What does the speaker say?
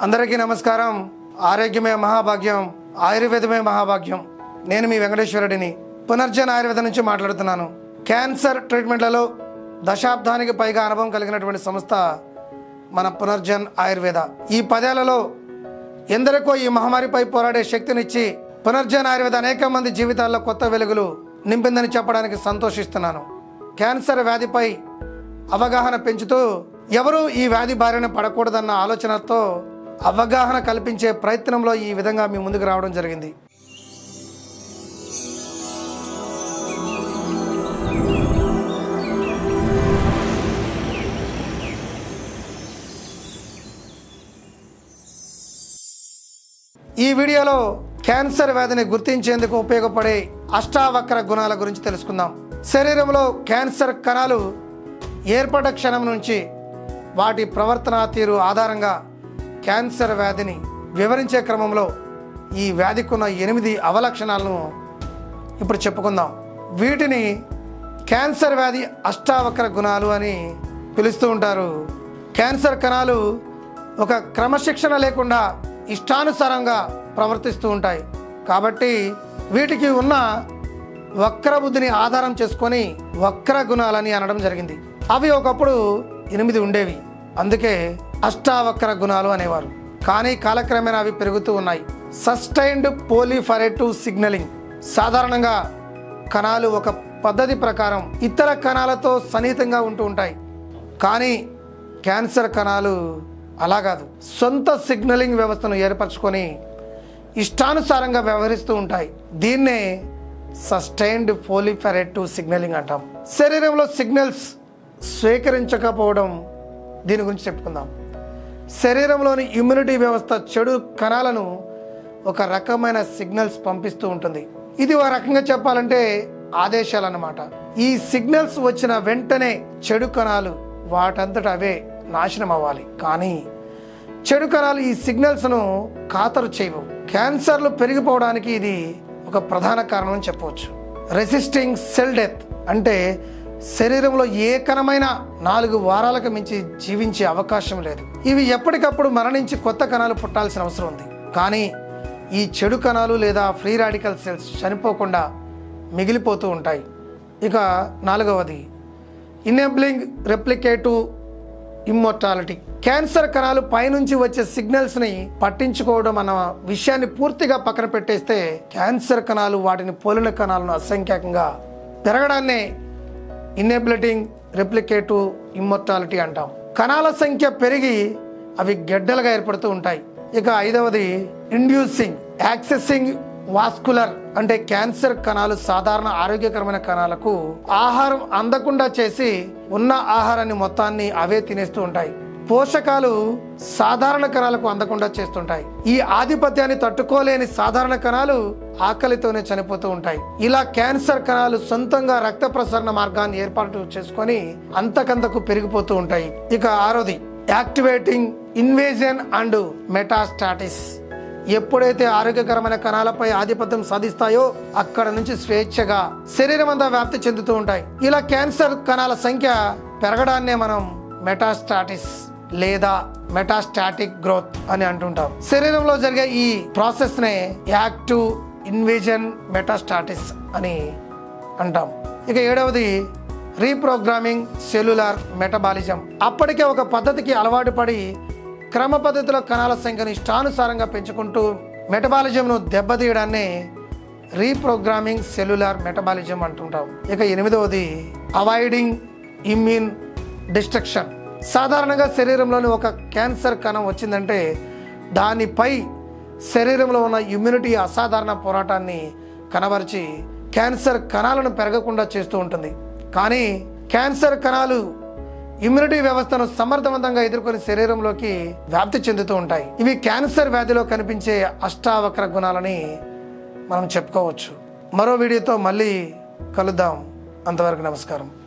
అందరికీ నమస్కారం ఆరోగ్యమే మహాభాగ్యం ఆయుర్వేదమే మహాభాగ్యం నేను మీ వెంకటేశ్వరుడిని పునర్జన్ ఆయుర్వేద నుంచి మాట్లాడుతున్నాను క్యాన్సర్ ట్రీట్మెంట్లలో దశాబ్దానికి పైగా అనుభవం కలిగినటువంటి సంస్థ మన పునర్జన్ ఆయుర్వేద ఈ పదేళ్లలో ఎందరికో ఈ మహమ్మారిపై పోరాడే శక్తినిచ్చి పునర్జన్ ఆయుర్వేద అనేక మంది జీవితాల్లో కొత్త వెలుగులు నింపిందని చెప్పడానికి సంతోషిస్తున్నాను క్యాన్సర్ వ్యాధిపై అవగాహన పెంచుతూ ఎవరూ ఈ వ్యాధి బారిన పడకూడదన్న ఆలోచనతో అవగాహన కల్పించే ప్రయత్నంలో ఈ విధంగా మీ ముందుకు రావడం జరిగింది ఈ వీడియోలో క్యాన్సర్ వ్యాధిని గుర్తించేందుకు ఉపయోగపడే అష్టావక్ర గుణాల గురించి తెలుసుకుందాం శరీరంలో క్యాన్సర్ కణాలు ఏర్పడ్డ క్షణం నుంచి వాటి ప్రవర్తనా తీరు ఆధారంగా క్యాన్సర్ వ్యాధిని వివరించే క్రమంలో ఈ వ్యాధికున్న ఎనిమిది అవలక్షణాలను ఇప్పుడు చెప్పుకుందాం వీటిని క్యాన్సర్ వ్యాధి అష్టావక్ర గుణాలు అని పిలుస్తూ ఉంటారు క్యాన్సర్ కణాలు ఒక క్రమశిక్షణ లేకుండా ఇష్టానుసారంగా ప్రవర్తిస్తూ ఉంటాయి కాబట్టి వీటికి ఉన్న వక్ర బుద్ధిని ఆధారం చేసుకొని వక్ర గుణాలని అనడం జరిగింది అవి ఒకప్పుడు ఎనిమిది ఉండేవి అందుకే అష్టావక్ర గుణాలు అనేవారు కానీ కాలక్రమేణా అవి పెరుగుతూ ఉన్నాయి సస్టైన్డ్ పోలిఫరెటివ్ సిగ్నలింగ్ సాధారణంగా కణాలు ఒక పద్ధతి ప్రకారం ఇతర కణాలతో సన్నిహితంగా ఉంటూ ఉంటాయి కానీ క్యాన్సర్ కణాలు అలా కాదు సొంత సిగ్నలింగ్ వ్యవస్థను ఏర్పరచుకొని ఇష్టానుసారంగా వ్యవహరిస్తూ ఉంటాయి దీన్నే సస్టైన్డ్ పోలిఫెరెటివ్ సిగ్నలింగ్ అంటాం శరీరంలో సిగ్నల్స్ స్వీకరించకపోవడం దీని గురించి చెప్పుకుందాం శరీరంలోని ఇమ్యూనిటీ వ్యవస్థ చెడు కణాలను ఒక రకమైన సిగ్నల్స్ పంపిస్తూ ఉంటుంది ఇది ఒక రకంగా చెప్పాలంటే ఆదేశాలు అన్నమాట ఈ సిగ్నల్స్ వచ్చిన వెంటనే చెడు కణాలు వాటంతట అవే నాశనం అవ్వాలి కానీ చెడు కణాలు ఈ సిగ్నల్స్ను ఖాతరు చేయవు క్యాన్సర్లు పెరిగిపోవడానికి ఇది ఒక ప్రధాన కారణం అని చెప్పవచ్చు రెసిస్టింగ్ సెల్ డెత్ అంటే శరీరంలో ఏ కణమైన నాలుగు వారాలకు మించి జీవించే అవకాశం లేదు ఇవి ఎప్పటికప్పుడు మరణించి కొత్త కణాలు పుట్టాల్సిన అవసరం ఉంది కానీ ఈ చెడు కణాలు లేదా ఫ్రీ రాడికల్ సెల్స్ చనిపోకుండా మిగిలిపోతూ ఉంటాయి ఇక నాలుగవది ఇనేబ్లింగ్ రెప్లికేటివ్ ఇమ్మోర్టాలిటీ క్యాన్సర్ కణాలు పైనుంచి వచ్చే సిగ్నల్స్ ని పట్టించుకోవడం అన్న విషయాన్ని పూర్తిగా పక్కన పెట్టేస్తే క్యాన్సర్ కణాలు వాటిని పోలిన కణాలను అసంఖ్యాకంగా పెరగడాన్నే ఇనేబిలిటింగ్ రెప్లికేటివ్ ఇమ్మోర్టాలిటీ అంటాం కణాల సంఖ్య పెరిగి అవి గెడ్డలుగా ఏర్పడుతూ ఉంటాయి ఇక ఐదవది ఇండ్యూసింగ్ యాక్సెసింగ్ వాస్కులర్ అంటే క్యాన్సర్ కణాలు సాధారణ ఆరోగ్యకరమైన కణాలకు ఆహారం అందకుండా చేసి ఉన్న ఆహారాన్ని మొత్తాన్ని అవే తినేస్తూ ఉంటాయి పోషకాలు సాధారణ కణాలకు అందకుండా చేస్తుంటాయి ఈ ఆధిపత్యాన్ని తట్టుకోలేని సాధారణ కణాలు ఆకలితోనే చనిపోతూ ఉంటాయి ఇలా క్యాన్సర్ కణాలు సొంతంగా రక్త ప్రసరణ మార్గాన్ని ఏర్పాటు చేసుకొని అంతకంతకు పెరిగిపోతూ ఉంటాయి ఇక ఆరోది యాక్టివేటింగ్ ఇన్వేజన్ అండ్ మెటాస్టాటిస్ ఎప్పుడైతే ఆరోగ్యకరమైన కణాలపై ఆధిపత్యం సాధిస్తాయో అక్కడ నుంచి స్వేచ్ఛగా శరీరం అంతా వ్యాప్తి చెందుతూ ఉంటాయి ఇలా క్యాన్సర్ కణాల సంఖ్య పెరగడాన్నే మనం మెటాస్టాటిస్ లేదా మెటాస్టాటిక్ గ్రోత్ అని అంటుంటాం శరీరంలో జరిగే ఈ ప్రాసెస్ నే యాక్టివ్ ఇన్వేజన్ మెటాస్టాటిస్ అని అంటాం ఇక ఏడవది రీప్రోగ్రామింగ్ సెల్యులార్ మెటబాలిజం అప్పటికే ఒక పద్ధతికి అలవాటు పడి క్రమ పద్ధతిలో కణాల సంఖ్యను ఇష్టానుసారంగా పెంచుకుంటూ మెటబాలిజంను దెబ్బతీయడాన్ని రీప్రోగ్రామింగ్ సెల్యులార్ మెటబాలిజం అంటుంటాం ఇక ఎనిమిదవది అవాయిడింగ్ ఇమ్యూన్ డిస్ట్రక్షన్ సాధారణంగా శరీరంలోని ఒక క్యాన్సర్ కణం వచ్చిందంటే దానిపై శరీరంలో ఉన్న ఇమ్యూనిటీ అసాధారణ పోరాటాన్ని కనబరిచి క్యాన్సర్ కణాలను పెరగకుండా చేస్తూ ఉంటుంది కానీ క్యాన్సర్ కణాలు ఇమ్యూనిటీ వ్యవస్థను సమర్థవంతంగా ఎదుర్కొని శరీరంలోకి వ్యాప్తి చెందుతూ ఉంటాయి ఇవి క్యాన్సర్ వ్యాధిలో కనిపించే అష్టావక్ర గుణాలని మనం చెప్పుకోవచ్చు మరో వీడియోతో మళ్ళీ కలుద్దాం అంతవరకు నమస్కారం